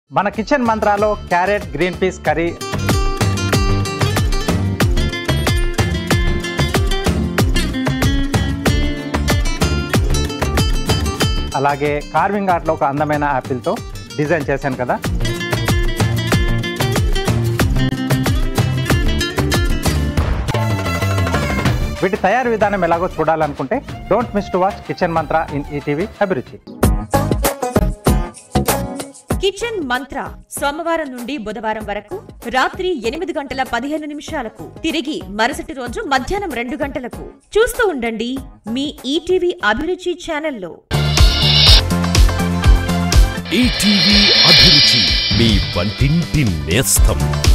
మన కిచెన్ మంత్రాలో carrot green peas curry అలాగే కార్వింగ్ ఆర్ట్లో ఒక అందమైన యాపిల్తో డిజైన్ చేశాను కదా వీటి తయారు విధానం ఎలాగో చూడాలనుకుంటే don't miss to watch kitchen Mantra in ETV Abhiruchi kitchen Mantra సోమవారం నుండి బుధవారం వరకు రాత్రి ఎనిమిది గంటల పదిహేను నిమిషాలకు తిరిగి మరుసటి రోజు మధ్యాహ్నం రెండు గంటలకు చూస్తూ ఉండండి మీ ఈటీవీ అభిరుచి ఛానల్లో ఈటీవీ అభిరుచి మీ వంటింటి నేస్తం